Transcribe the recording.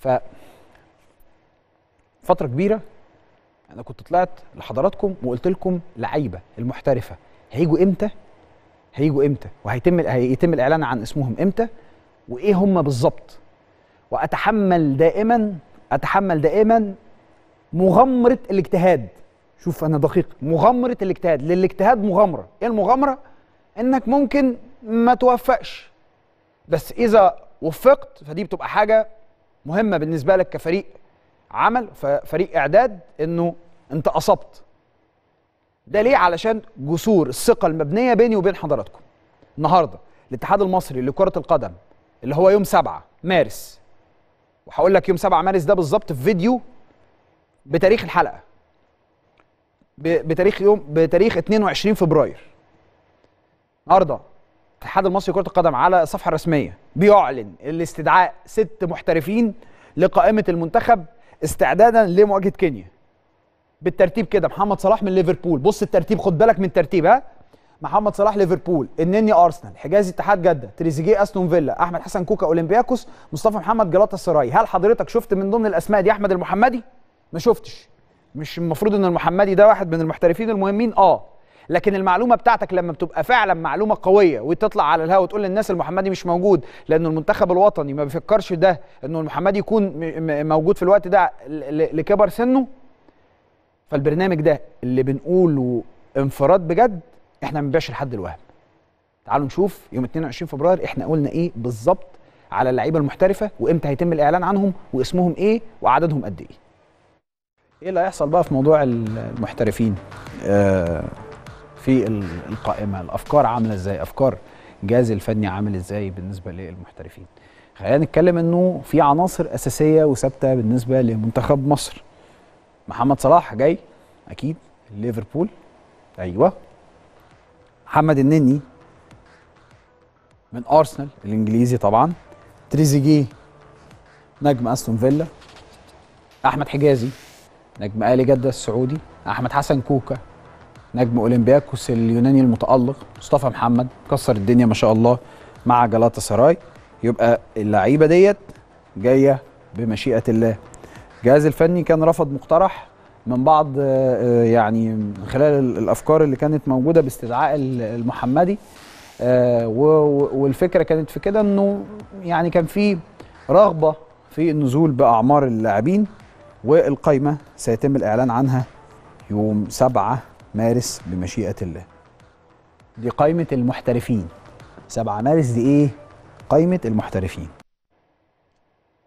ف فتره كبيره انا كنت طلعت لحضراتكم وقلت لكم لعيبه المحترفه هيجوا امتى هيجوا امتى وهيتم هيتم الاعلان عن اسمهم امتى وايه هم بالظبط واتحمل دائما اتحمل دائما مغامره الاجتهاد شوف انا دقيق مغامره الاجتهاد للاجتهاد مغامره ايه المغامره انك ممكن ما توفقش بس اذا وفقت فدي بتبقى حاجه مهمه بالنسبه لك كفريق عمل فريق اعداد انه انت اصبت ده ليه علشان جسور الثقه المبنيه بيني وبين حضراتكم النهارده الاتحاد المصري لكره القدم اللي هو يوم 7 مارس وهقول لك يوم 7 مارس ده بالظبط في فيديو بتاريخ الحلقه بتاريخ يوم بتاريخ 22 فبراير النهارده الاتحاد المصري لكره القدم على الصفحه الرسميه بيعلن الاستدعاء ست محترفين لقائمه المنتخب استعدادا لمواجهه كينيا بالترتيب كده محمد صلاح من ليفربول بص الترتيب خد بالك من الترتيب ها محمد صلاح ليفربول النني ارسنال حجازي اتحاد جده تريزيجيه استون فيلا احمد حسن كوكا اولمبياكوس مصطفى محمد جلاتا السراي هل حضرتك شفت من ضمن الاسماء دي احمد المحمدي ما شفتش مش المفروض ان المحمدي ده واحد من المحترفين المهمين اه لكن المعلومه بتاعتك لما بتبقى فعلا معلومه قويه وتطلع على الهواء وتقول للناس المحمدي مش موجود لانه المنتخب الوطني ما بيفكرش ده انه المحمدي يكون موجود في الوقت ده لكبر سنه فالبرنامج ده اللي بنقوله انفراد بجد احنا ما بنبيعش لحد الوهم تعالوا نشوف يوم 22 فبراير احنا قلنا ايه بالظبط على اللعيبه المحترفه وامتى هيتم الاعلان عنهم واسمهم ايه وعددهم قد ايه ايه اللي هيحصل بقى في موضوع المحترفين آه في القائمه الافكار عامله ازاي افكار الجهاز الفني عامل ازاي بالنسبه للمحترفين خلينا نتكلم انه في عناصر اساسيه وثابته بالنسبه لمنتخب مصر محمد صلاح جاي اكيد ليفربول ايوه محمد النني من ارسنال الانجليزي طبعا تريزيجيه نجم استون فيلا احمد حجازي نجم اهلي جده السعودي احمد حسن كوكا نجم اولمبياكوس اليوناني المتالق مصطفى محمد كسر الدنيا ما شاء الله مع جلاتا سراي يبقى اللعيبه ديت جايه بمشيئه الله الجهاز الفني كان رفض مقترح من بعض يعني من خلال الافكار اللي كانت موجوده باستدعاء المحمدي والفكره كانت في كده انه يعني كان في رغبه في النزول باعمار اللاعبين والقايمه سيتم الاعلان عنها يوم 7 مارس بمشيئه الله دي قائمه المحترفين 7 مارس دي ايه قائمه المحترفين